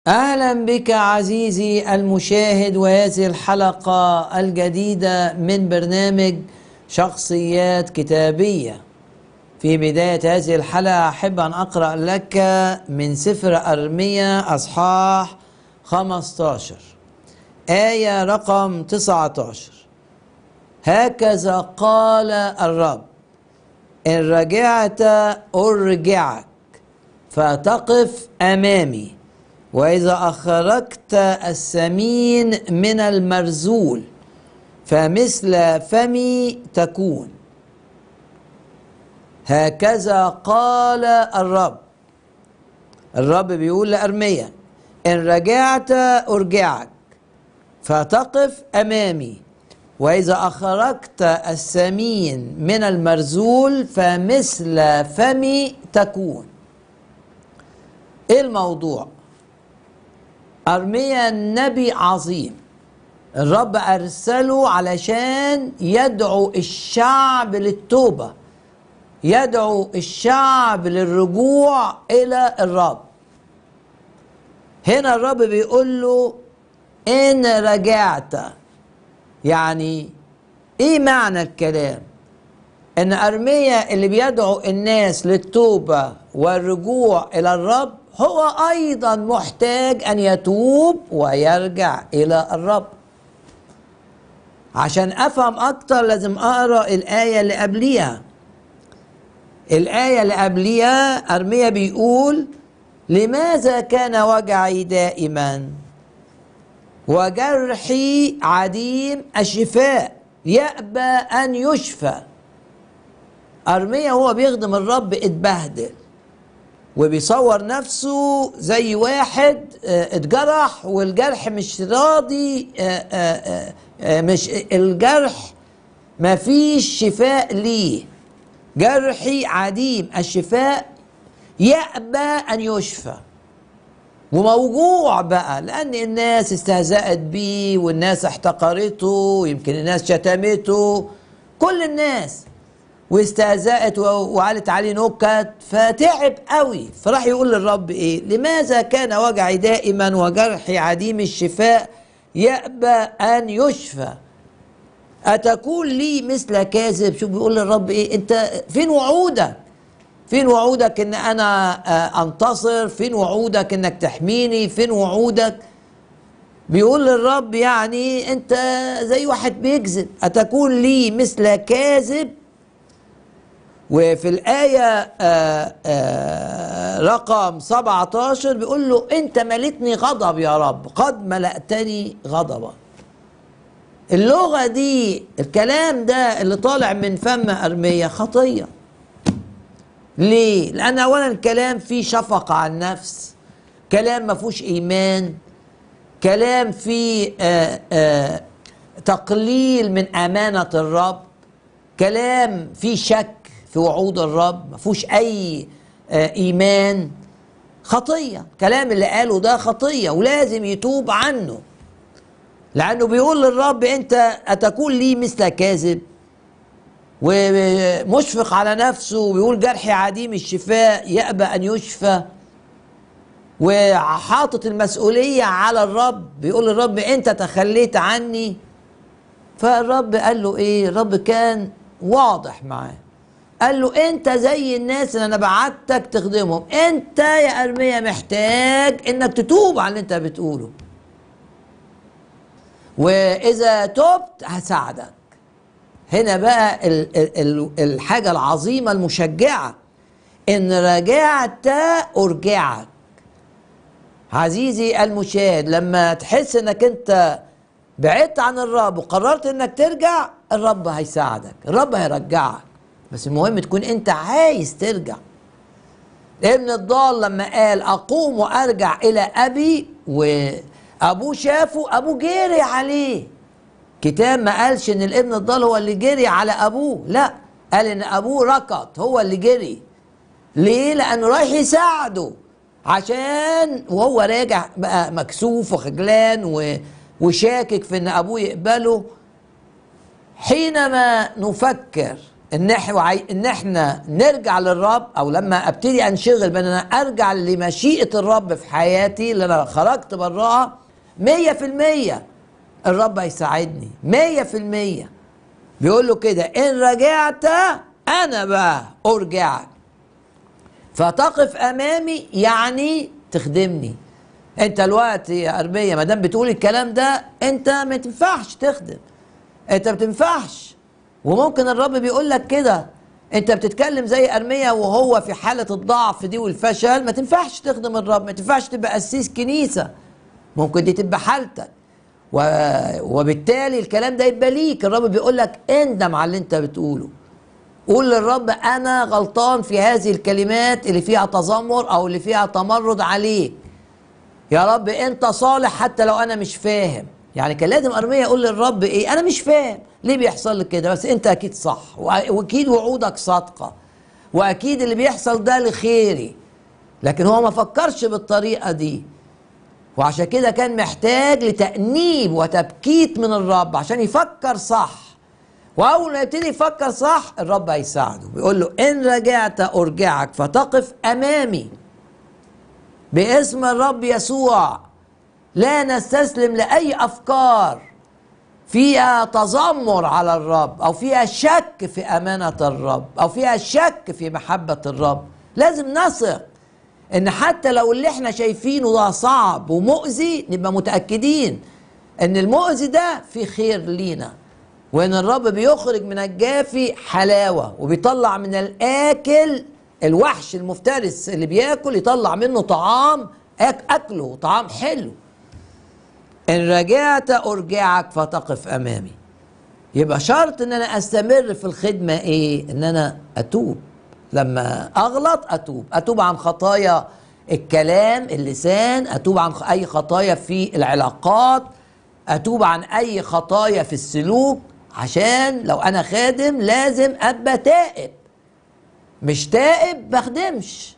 اهلا بك عزيزي المشاهد وهذه الحلقه الجديده من برنامج شخصيات كتابيه في بدايه هذه الحلقه احب ان اقرا لك من سفر ارميا اصحاح 15 ايه رقم 19 هكذا قال الرب ان رجعت ارجعك فتقف امامي واذا اخرجت السمين من المرزول فمثل فمي تكون هكذا قال الرب الرب بيقول لارميا ان رجعت ارجعك فتقف امامي واذا اخرجت السمين من المرزول فمثل فمي تكون ايه الموضوع ارميا النبي عظيم الرب ارسله علشان يدعو الشعب للتوبه يدعو الشعب للرجوع الى الرب هنا الرب بيقول له ان رجعت يعني ايه معنى الكلام ان ارميا اللي بيدعو الناس للتوبه والرجوع الى الرب هو ايضا محتاج ان يتوب ويرجع الى الرب عشان افهم اكتر لازم اقرا الايه اللي قبليها الايه اللي قبليها ارميا بيقول لماذا كان وجعي دائما وجرحي عديم الشفاء يأبى أن يشفى أرميا هو بيخدم الرب اتبهدل وبيصور نفسه زي واحد اتجرح والجرح مش راضي مش الجرح مفيش شفاء ليه جرحي عديم الشفاء يأبى أن يشفى وموجوع بقى لان الناس استهزأت بيه والناس احتقرته ويمكن الناس شتمته كل الناس واستهزأت وقالت عليه نكت فتعب قوي فراح يقول للرب ايه لماذا كان وجعي دائما وجرحي عديم الشفاء يأبى ان يشفى أتكون لي مثل كاذب شوف بيقول للرب ايه انت فين وعودك فين وعودك ان انا انتصر فين وعودك انك تحميني فين وعودك بيقول للرب يعني انت زي واحد بيكذب اتكون لي مثل كاذب وفي الآية آآ آآ رقم 17 بيقول له أنت ملتني غضب يا رب قد ملأتني غضبا اللغة دي الكلام ده اللي طالع من فم أرمية خطية ليه؟ لأن أولا الكلام فيه شفقة على النفس كلام ما فيهوش إيمان كلام فيه آآ آآ تقليل من أمانة الرب كلام فيه شك في وعود الرب ما فيهوش أي إيمان خطية كلام اللي قاله ده خطية ولازم يتوب عنه لأنه بيقول للرب أنت أتكون لي مثل كاذب ومشفق على نفسه ويقول جرحي عديم الشفاء يأبى أن يشفى وحاطط المسؤولية على الرب بيقول للرب أنت تخليت عني فالرب قال له إيه الرب كان واضح معاه قال له أنت زي الناس اللي أنا بعتك تخدمهم أنت يا أرميا محتاج إنك تتوب على اللي أنت بتقوله وإذا تبت هساعدك هنا بقى ال ال الحاجة العظيمة المشجعة إن رجعت أرجعك عزيزي المشاهد لما تحس إنك أنت بعدت عن الرب وقررت إنك ترجع الرب هيساعدك الرب هيرجعك بس المهم تكون أنت عايز ترجع ابن الضال لما قال أقوم وأرجع إلى أبي وأبوه شافه أبوه جري عليه كتاب ما قالش ان الابن الضال هو اللي جري على ابوه لا قال ان ابوه ركض هو اللي جري ليه لانه رايح يساعده عشان وهو راجع بقى مكسوف وخجلان و... وشاكك في ان ابوه يقبله حينما نفكر ان احنا ان احنا نرجع للرب او لما ابتدي انشغل بان انا ارجع لمشيئه الرب في حياتي اللي انا خرجت براها 100% الرب هيساعدني 100% بيقول له كده ان رجعت انا بقى ارجعك فتقف امامي يعني تخدمني انت الوقت يا ارميه ما دام بتقول الكلام ده انت ما تنفعش تخدم انت ما تنفعش وممكن الرب بيقول لك كده انت بتتكلم زي ارميا وهو في حاله الضعف دي والفشل ما تنفعش تخدم الرب ما تنفعش تبقى قسيس كنيسه ممكن دي تبقى حالتك و... وبالتالي الكلام ده يبقى ليك الرب بيقول لك اندم على اللي انت بتقوله قول للرب انا غلطان في هذه الكلمات اللي فيها تذمر او اللي فيها تمرد عليك يا رب انت صالح حتى لو انا مش فاهم يعني كان لازم ارميا يقول للرب ايه انا مش فاهم ليه بيحصل لك كده بس انت اكيد صح واكيد وعودك صادقه واكيد اللي بيحصل ده لخيري لكن هو ما فكرش بالطريقه دي وعشان كده كان محتاج لتأنيب وتبكيت من الرب عشان يفكر صح واول ما يبتدي يفكر صح الرب هيساعده بيقول له ان رجعت ارجعك فتقف امامي باسم الرب يسوع لا نستسلم لاي افكار فيها تذمر على الرب او فيها شك في امانه الرب او فيها شك في محبه الرب لازم نثق ان حتى لو اللي احنا شايفينه ده صعب ومؤذي نبقى متاكدين ان المؤذي ده في خير لينا وان الرب بيخرج من الجافي حلاوه وبيطلع من الاكل الوحش المفترس اللي بياكل يطلع منه طعام اكله طعام حلو ان رجعت ارجعك فتقف امامي يبقى شرط ان انا استمر في الخدمه ايه ان انا اتوب لما اغلط اتوب اتوب عن خطايا الكلام اللسان اتوب عن اي خطايا في العلاقات اتوب عن اي خطايا في السلوك عشان لو انا خادم لازم ابقى تائب مش تائب بخدمش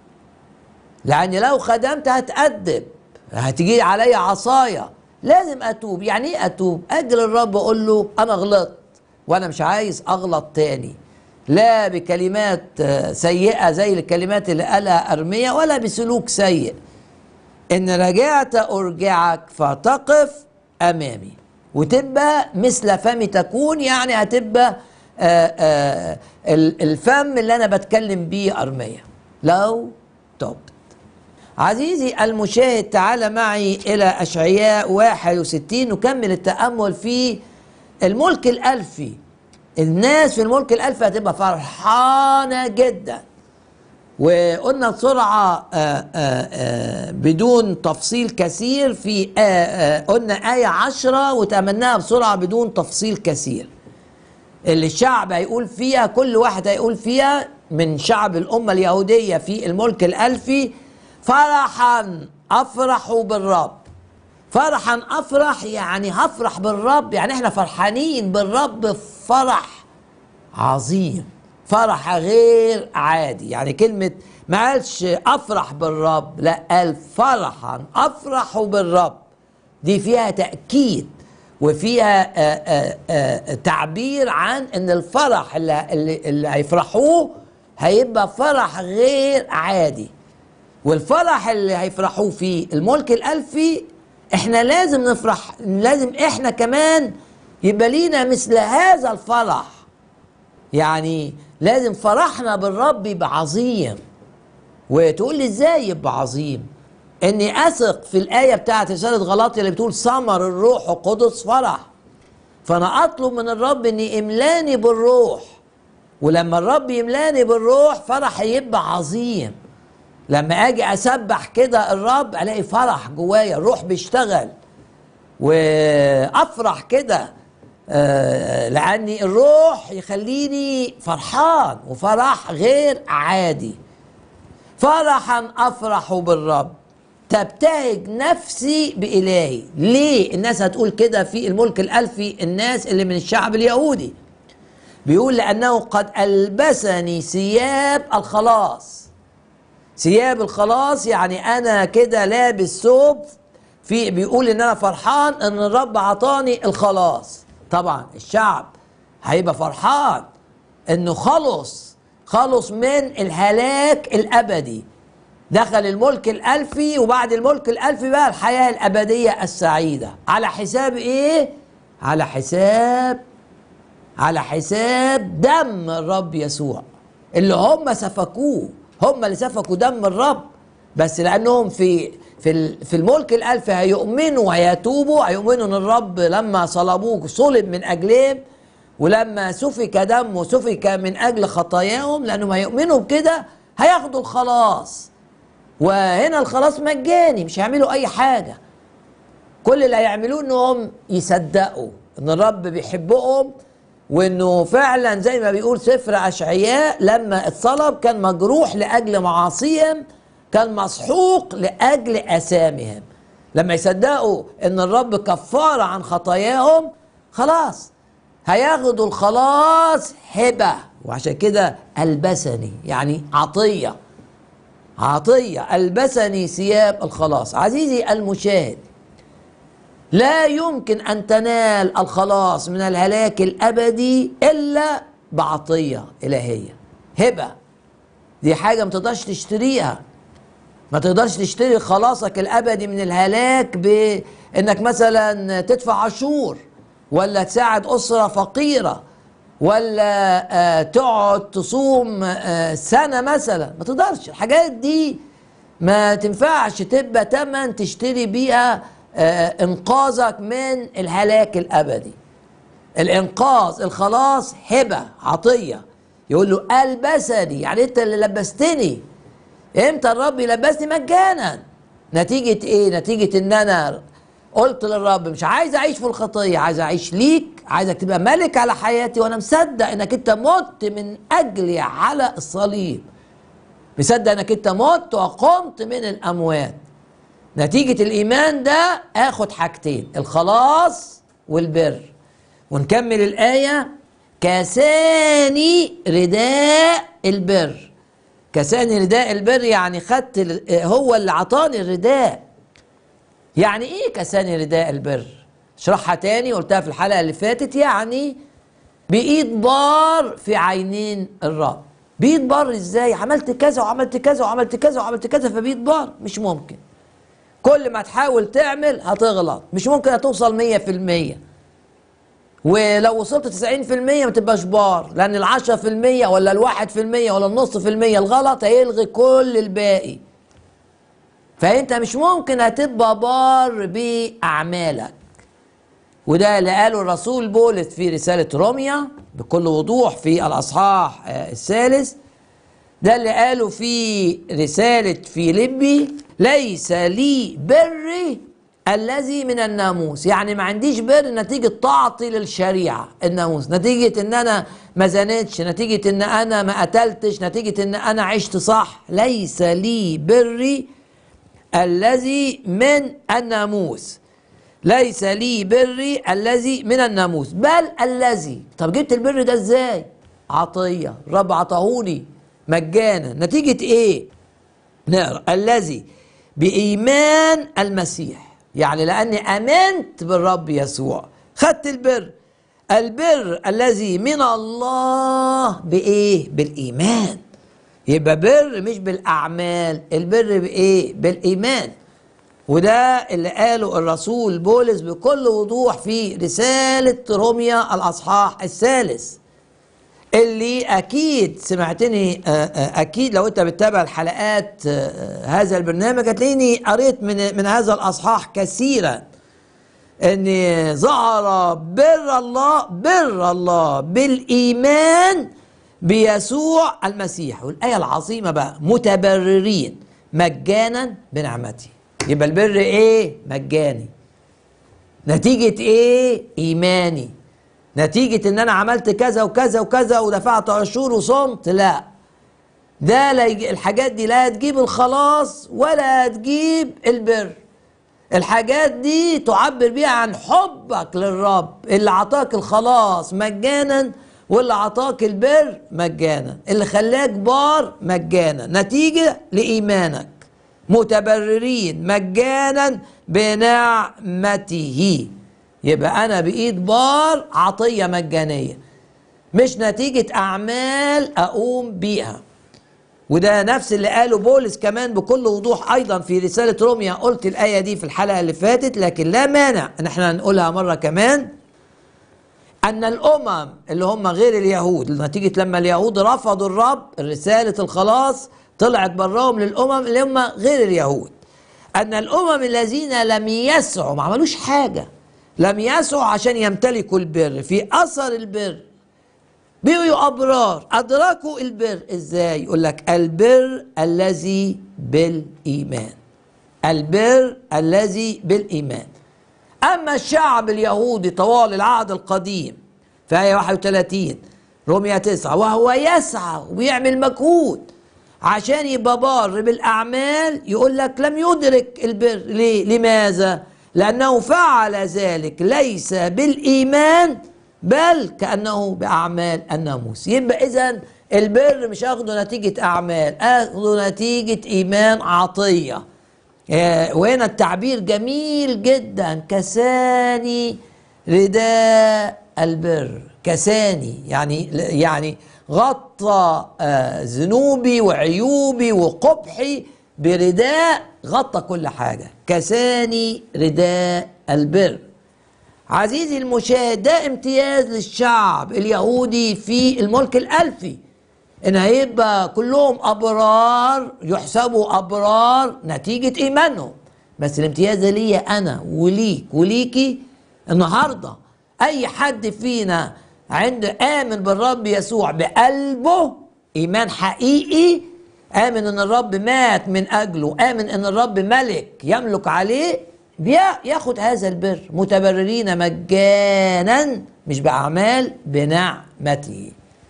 لاني لو خدمت هتأدب هتجي عليا عصايا لازم اتوب يعني ايه اتوب اجل الرب اقول له انا غلطت وانا مش عايز اغلط تاني لا بكلمات سيئة زي الكلمات اللي قالها أرمية ولا بسلوك سيء إن رجعت أرجعك فتقف أمامي وتبقى مثل فمي تكون يعني هتبقى آآ آآ الفم اللي أنا بتكلم بيه أرمية لو تبت عزيزي المشاهد تعال معي إلى أشعياء 61 نكمل التأمل في الملك الألفي الناس في الملك الألفي هتبقى فرحانة جدا وقلنا بسرعة آآ آآ بدون تفصيل كثير في آآ قلنا آية عشرة وتأملناها بسرعة بدون تفصيل كثير اللي الشعب هيقول فيها كل واحد هيقول فيها من شعب الأمة اليهودية في الملك الألفي فرحا أفرح بالرب فرحا أفرح يعني هفرح بالرب يعني احنا فرحانين بالرب فرح عظيم فرح غير عادي يعني كلمة ما قالش أفرح بالرب لا قال فرحا أفرح بالرب دي فيها تأكيد وفيها آآ آآ تعبير عن ان الفرح اللي, اللي, اللي هيفرحوه هيبقى فرح غير عادي والفرح اللي هيفرحوه فيه الملك الألفي احنا لازم نفرح لازم احنا كمان يبقى لينا مثل هذا الفرح يعني لازم فرحنا بالرب يبقى عظيم وتقول لي ازاي يبقى عظيم اني اثق في الايه بتاعت رساله غلاطي اللي بتقول ثمر الروح القدس فرح فانا اطلب من الرب ان يملاني بالروح ولما الرب يملاني بالروح فرحي يبقى عظيم لما اجي اسبح كده الرب الاقي فرح جوايا الروح بيشتغل وافرح كده آه لاني الروح يخليني فرحان وفرح غير عادي فرحا افرح بالرب تبتهج نفسي بإلهي ليه الناس هتقول كده في الملك الألفي الناس اللي من الشعب اليهودي بيقول لأنه قد ألبسني ثياب الخلاص ثياب الخلاص يعني أنا كده لابس ثوب في بيقول إن أنا فرحان إن الرب عطاني الخلاص طبعا الشعب هيبقى فرحان انه خلص خلص من الهلاك الابدي دخل الملك الالفي وبعد الملك الالفي بقى الحياه الابديه السعيده على حساب ايه على حساب على حساب دم الرب يسوع اللي هم سفكوه هم اللي سفكوا دم الرب بس لانهم في في في الملك الالفي هيؤمنوا وهيتوبوا هيؤمنوا ان الرب لما صلبوه صلب من اجلهم ولما سفك دمه سفك من اجل خطاياهم لانهم هيؤمنوا بكده هياخدوا الخلاص وهنا الخلاص مجاني مش هيعملوا اي حاجه كل اللي هيعملوه انهم يصدقوا ان الرب بيحبهم وانه فعلا زي ما بيقول سفر اشعياء لما اتصلب كان مجروح لاجل معاصيهم كان مسحوق لاجل اثامهم لما يصدقوا ان الرب كفاره عن خطاياهم خلاص هياخدوا الخلاص هبه وعشان كده البسني يعني عطيه عطيه البسني ثياب الخلاص عزيزي المشاهد لا يمكن ان تنال الخلاص من الهلاك الابدي الا بعطيه الهيه هبه دي حاجه ما تقدرش تشتريها ما تقدرش تشتري خلاصك الابدي من الهلاك بانك مثلا تدفع عشور ولا تساعد اسره فقيره ولا آه تقعد تصوم آه سنه مثلا ما تقدرش الحاجات دي ما تنفعش تبقى تمن تشتري بيها آه انقاذك من الهلاك الابدي الانقاذ الخلاص هبه عطيه يقول له البسني يعني انت اللي لبستني امتى الرب يلبسني مجانا نتيجه ايه نتيجه ان انا قلت للرب مش عايز اعيش في الخطيه عايز اعيش ليك عايزك تبقى ملك على حياتي وانا مصدق انك انت مت من اجلي على الصليب مصدق انك انت مت وقمت من الاموات نتيجه الايمان ده اخد حاجتين الخلاص والبر ونكمل الايه كساني رداء البر كساني رداء البر يعني خدت هو اللي عطاني الرداء يعني ايه كساني رداء البر اشرحها تاني قلتها في الحلقه اللي فاتت يعني بايد بار في عينين الرب بايد بار ازاي عملت كذا وعملت كذا وعملت كذا وعملت كذا فبايد بار مش ممكن كل ما تحاول تعمل هتغلط مش ممكن هتوصل مية في المية ولو وصلت تسعين في المية ما تبقاش بار لأن العشرة في المية ولا الواحد في المية ولا النص في المية الغلط هيلغي كل الباقي فأنت مش ممكن هتبقى بار بأعمالك وده اللي قاله الرسول بولس في رسالة روميا بكل وضوح في الأصحاح الثالث ده اللي قاله في رسالة فيليبي ليس لي بر الذي من الناموس يعني ما عنديش بر نتيجة طاعتي للشريعة الناموس نتيجة ان انا ما زنتش نتيجة ان انا ما قتلتش نتيجة ان انا عشت صح ليس لي بري الذي من الناموس ليس لي بري الذي من الناموس بل الذي طب جبت البر ده ازاي عطية رب عطاهولي مجانا نتيجة ايه نقرأ الذي بإيمان المسيح يعني لأني آمنت بالرب يسوع خدت البر البر الذي من الله بإيه بالإيمان يبقى بر مش بالأعمال البر بإيه بالإيمان وده اللي قاله الرسول بولس بكل وضوح في رسالة روميا الأصحاح الثالث اللي اكيد سمعتني اكيد لو انت بتتابع الحلقات هذا البرنامج هتلاقيني قريت من من هذا الاصحاح كثيرا ان ظهر بر الله بر الله بالايمان بيسوع المسيح والايه العظيمه بقى متبررين مجانا بنعمته يبقى البر ايه مجاني نتيجه ايه ايماني نتيجة ان انا عملت كذا وكذا وكذا ودفعت عشور وصمت لا ده لا يج... الحاجات دي لا هتجيب الخلاص ولا هتجيب البر الحاجات دي تعبر بيها عن حبك للرب اللي عطاك الخلاص مجانا واللي عطاك البر مجانا اللي خلاك بار مجانا نتيجة لإيمانك متبررين مجانا بنعمته يبقى انا بايد بار عطيه مجانيه مش نتيجة أعمال أقوم بيها وده نفس اللي قاله بولس كمان بكل وضوح أيضا في رسالة روميا قلت الآية دي في الحلقة اللي فاتت لكن لا مانع أن احنا نقولها مرة كمان أن الأمم اللي هم غير اليهود نتيجة لما اليهود رفضوا الرب رسالة الخلاص طلعت براهم للأمم اللي هم غير اليهود أن الأمم الذين لم يسعوا ما عملوش حاجة لم يسعوا عشان يمتلكوا البر في أثر البر بقوا أبرار أدركوا البر إزاي يقول لك البر الذي بالإيمان البر الذي بالإيمان أما الشعب اليهودي طوال العهد القديم في آية 31 رومية 9 وهو يسعى وبيعمل مجهود عشان يبقى بار بالأعمال يقول لك لم يدرك البر ليه؟ لماذا؟ لأنه فعل ذلك ليس بالإيمان بل كأنه بأعمال الناموس يبقى إذا البر مش أخده نتيجة أعمال أخده نتيجة إيمان عطية آه، وهنا التعبير جميل جدا كساني رداء البر كساني يعني يعني غطى آه، ذنوبي وعيوبي وقبحي برداء غطى كل حاجة كساني رداء البر عزيزي المشاهد ده امتياز للشعب اليهودي في الملك الألفي ان هيبقى كلهم ابرار يحسبوا ابرار نتيجه ايمانهم بس الامتياز ده ليا انا وليك وليكي النهارده اي حد فينا عند امن بالرب يسوع بقلبه ايمان حقيقي امن ان الرب مات من اجله امن ان الرب ملك يملك عليه بياخد هذا البر متبررين مجانا مش باعمال بنعمته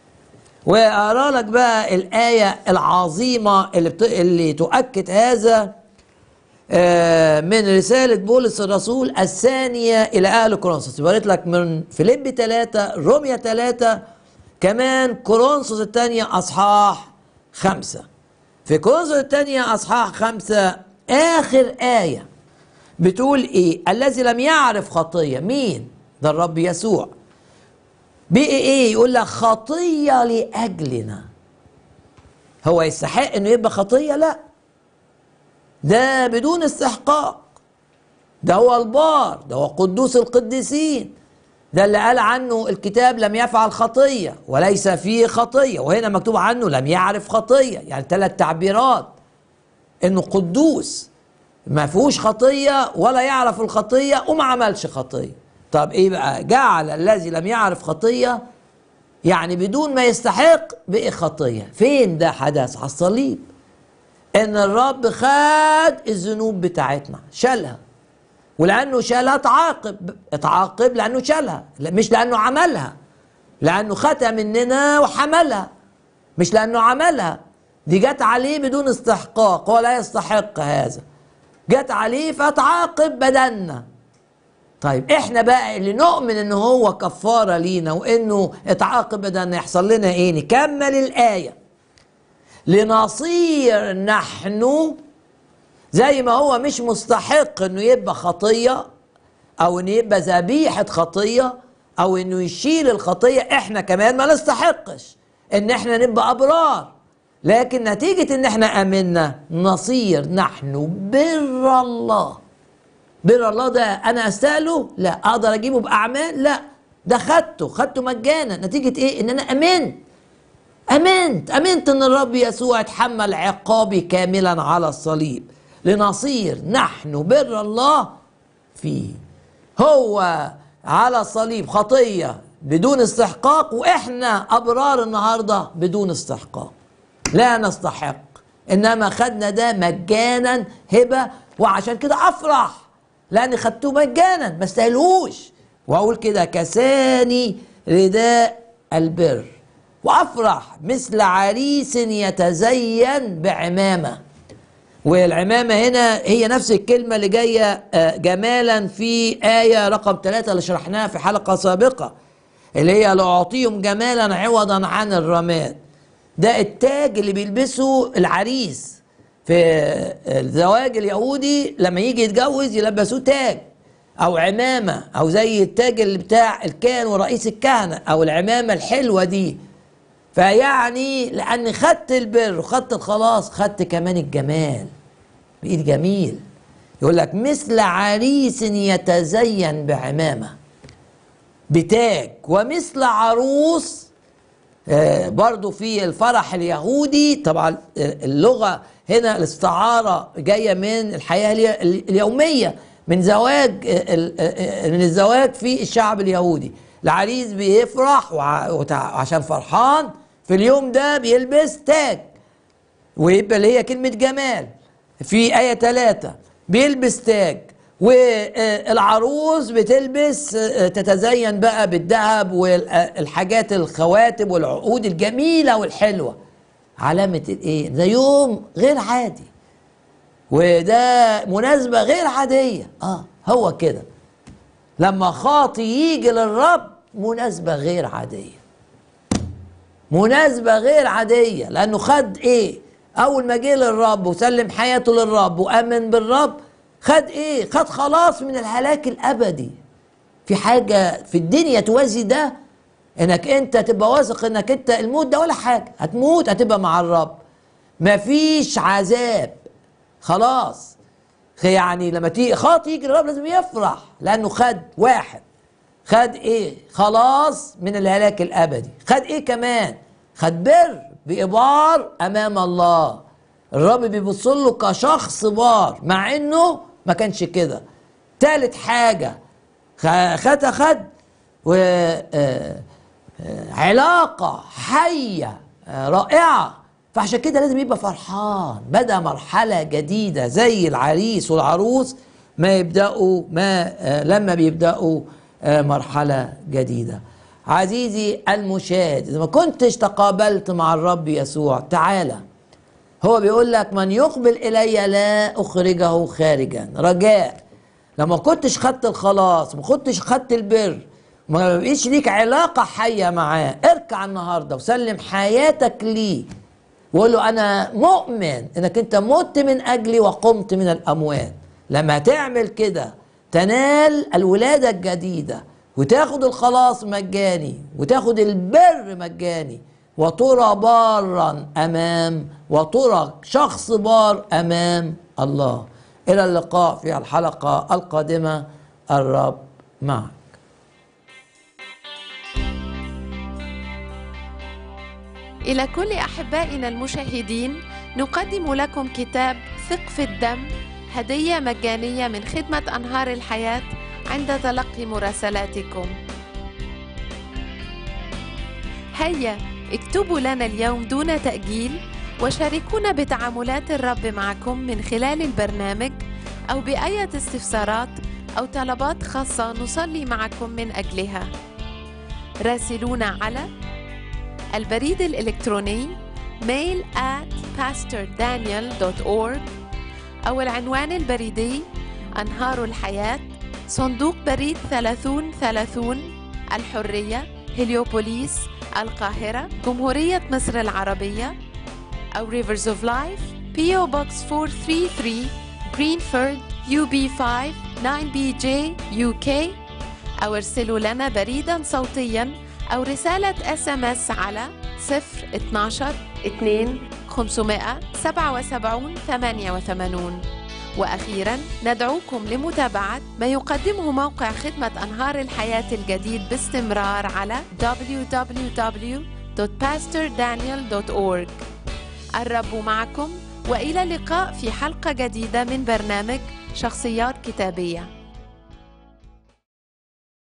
واقرا لك بقى الايه العظيمه اللي بت... اللي تؤكد هذا آه، من رساله بولس الرسول الثانيه الى اهل كورنثوس وريت لك من فيليب 3 روميا 3 كمان كورنثوس الثانيه اصحاح خمسة في كورنثوس الثانيه اصحاح خمسة اخر ايه بتقول ايه الذي لم يعرف خطيه مين ده الرب يسوع بقي ايه يقول لك خطيه لاجلنا هو يستحق انه يبقى خطيه لا ده بدون استحقاق ده هو البار ده هو قدوس القديسين ده اللي قال عنه الكتاب لم يفعل خطيه وليس فيه خطيه وهنا مكتوب عنه لم يعرف خطيه يعني ثلاث تعبيرات انه قدوس ما فيهوش خطيه ولا يعرف الخطيه وما عملش خطيه طب ايه بقى جعل الذي لم يعرف خطيه يعني بدون ما يستحق بقي خطيه فين ده حدث على الصليب ان الرب خد الذنوب بتاعتنا شالها ولانه شالها اتعاقب اتعاقب لانه شالها مش لانه عملها لانه خدها مننا وحملها مش لانه عملها دي جت عليه بدون استحقاق ولا يستحق هذا جت عليه فتعاقب بدلنا طيب احنا بقى اللي نؤمن ان هو كفارة لينا وانه اتعاقب بدلنا يحصل لنا ايه نكمل الايه لنصير نحن زي ما هو مش مستحق انه يبقى خطيه او انه يبقى ذبيحه خطيه او انه يشيل الخطيه احنا كمان ما نستحقش ان احنا نبقى ابرار لكن نتيجه ان احنا امنا نصير نحن بر الله بر الله ده انا استاهله لا اقدر اجيبه باعمال لا ده خدته خدته مجانا نتيجه ايه ان انا امنت امنت امنت ان الرب يسوع اتحمل عقابي كاملا على الصليب لنصير نحن بر الله فيه هو على الصليب خطيه بدون استحقاق واحنا ابرار النهارده بدون استحقاق لا نستحق انما خدنا ده مجانا هبه وعشان كده افرح لاني خدته مجانا ما استاهلوش واقول كده كساني رداء البر وافرح مثل عريس يتزين بعمامه والعمامة هنا هي نفس الكلمة اللي جاية جمالا في آية رقم ثلاثة اللي شرحناها في حلقة سابقة اللي هي لأعطيهم جمالا عوضا عن الرماد ده التاج اللي بيلبسه العريس في الزواج اليهودي لما يجي يتجوز يلبسوه تاج او عمامه او زي التاج اللي بتاع الكاهن ورئيس الكهنه او العمامه الحلوه دي فيعني لان خدت البر وخدت الخلاص خدت كمان الجمال بايد جميل يقول لك مثل عريس يتزين بعمامه بتاج ومثل عروس آه، برضو في الفرح اليهودي طبعا آه، اللغة هنا الاستعارة جاية من الحياة الي- اليومية من زواج آه، ال- آه، آه، من الزواج في الشعب اليهودي العريس بيفرح وع- وتع- وعشان فرحان في اليوم ده بيلبس تاج ويبقى اللي هي كلمة جمال في آية ثلاثة بيلبس تاج والعروس بتلبس آه، تتزين بقى بالذهب والحاجات الخواتم والعقود الجميلة والحلوة علامة الايه ده يوم غير عادي وده مناسبة غير عادية اه هو كده لما خاطي يجي للرب مناسبة غير عادية مناسبة غير عادية لأنه خد إيه؟ أول ما جه للرب وسلم حياته للرب وآمن بالرب خد إيه؟ خد خلاص من الهلاك الأبدي في حاجة في الدنيا توازي ده إنك أنت تبقى واثق إنك أنت الموت ده ولا حاجة هتموت هتبقى مع الرب مفيش عذاب خلاص يعني لما تيجي خاطي يجي للرب لازم يفرح لأنه خد واحد خد ايه خلاص من الهلاك الابدي خد ايه كمان خد بر بإبار امام الله الرب بيبص له كشخص بار مع انه ما كانش كده تالت حاجه خ- خد خد و آه، آه، علاقه حيه آه، رائعه فعشان كده لازم يبقى فرحان بدا مرحله جديده زي العريس والعروس ما يبداوا ما آه، لما بيبداوا آه، مرحله جديده عزيزي المشاهد اذا ما كنتش تقابلت مع الرب يسوع تعالى هو بيقول لك من يقبل الي لا اخرجه خارجا رجاء لما كنتش خدت الخلاص ما كنتش خدت البر ما بقيش ليك علاقة حية معاه اركع النهاردة وسلم حياتك ليه وقول له أنا مؤمن إنك أنت مت من أجلي وقمت من الأموات لما تعمل كده تنال الولادة الجديدة وتاخد الخلاص مجاني وتاخد البر مجاني وترى بارا أمام وترى شخص بار أمام الله إلى اللقاء في الحلقة القادمة الرب معك إلى كل أحبائنا المشاهدين نقدم لكم كتاب ثق في الدم هدية مجانية من خدمة أنهار الحياة عند تلقي مراسلاتكم هيا اكتبوا لنا اليوم دون تأجيل وشاركونا بتعاملات الرب معكم من خلال البرنامج أو بأية استفسارات أو طلبات خاصة نصلي معكم من أجلها راسلونا على البريد الإلكتروني mail at pastordaniel.org أو العنوان البريدي أنهار الحياة صندوق بريد 3030 الحرية هليوبوليس القاهرة جمهورية مصر العربية أو Rivers of Life PO Box 433 Greenford UB5 9BJ UK أو ارسلوا لنا بريدا صوتيا أو رسالة اس ام اس على 012 2 577 88 وأخيرا ندعوكم لمتابعة ما يقدمه موقع خدمة أنهار الحياة الجديد باستمرار على www.pastordaniel.org الرب معكم وإلى اللقاء في حلقة جديدة من برنامج شخصيات كتابية